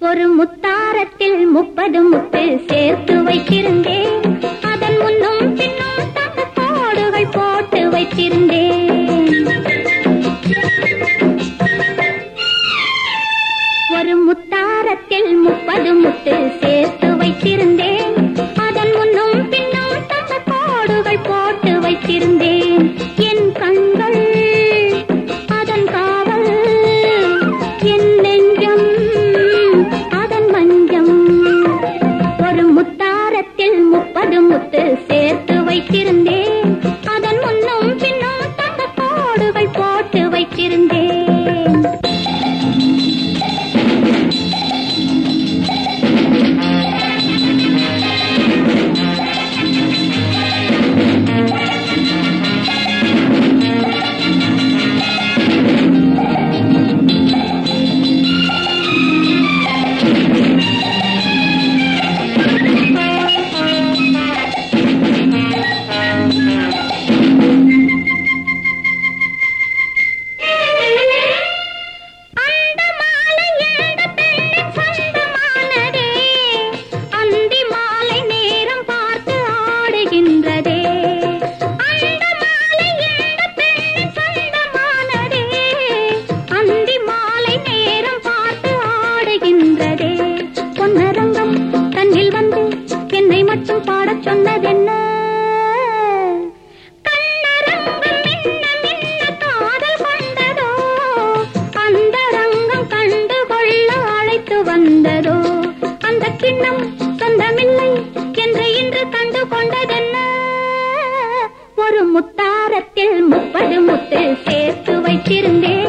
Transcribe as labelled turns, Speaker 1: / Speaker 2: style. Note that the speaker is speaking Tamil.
Speaker 1: ஒரு முத்தாரத்தில் முப்பது முத்து சேர்த்து வைத்திருந்தேன் அதன் முன்னும் பின்னும் தங்க கோடுகள் போட்டு வைத்திருந்தேன் ஒரு முத்தாரத்தில் முப்பது முத்து சேர்த்து வைத்திருந்தேன் அதன் முன்னும் பின்னும் தங்க கோடுகள் போட்டு வைத்திருந்தேன் என் கண்கள் அதன் காவல் என் நெஞ்சம் அதன் மஞ்சம் ஒரு முத்தாரத்தில் முப்பது முத்து சேர்த்து வைத்திருந்தேன் அதன் முன்னும் பின்னும் தங்க கோடுகள் போட்டு வைத்திருந்தேன் அந்த மாலை எந்த பெண்ணின் சொந்தமானதே அந்தி மாலை நேரம் பார்த்து ஆடுகின்றதே அந்த மாலை எந்த பெண்ணின் சொந்தமானதே அந்தி மாலை நேரம் பார்த்து ஆடுகின்றதே பொன்னரங்கம் கண்ணில் வந்து என்னை மட்டும் பாடச் சொன்னதென்ன கண்ணரங்கம் மின்ன மின்ன காதல் கொண்டதோ அந்த ரங்கம் கண்டு கொள்ள அழைத்து வந்ததோ அந்த கிண்ணம் சொந்தமில்லை என்று இன்று கண்டு கொண்டதென்ன ஒரு முத்தாரத்தில் முப்பது முத்து சேர்த்து வைத்திருந்தேன்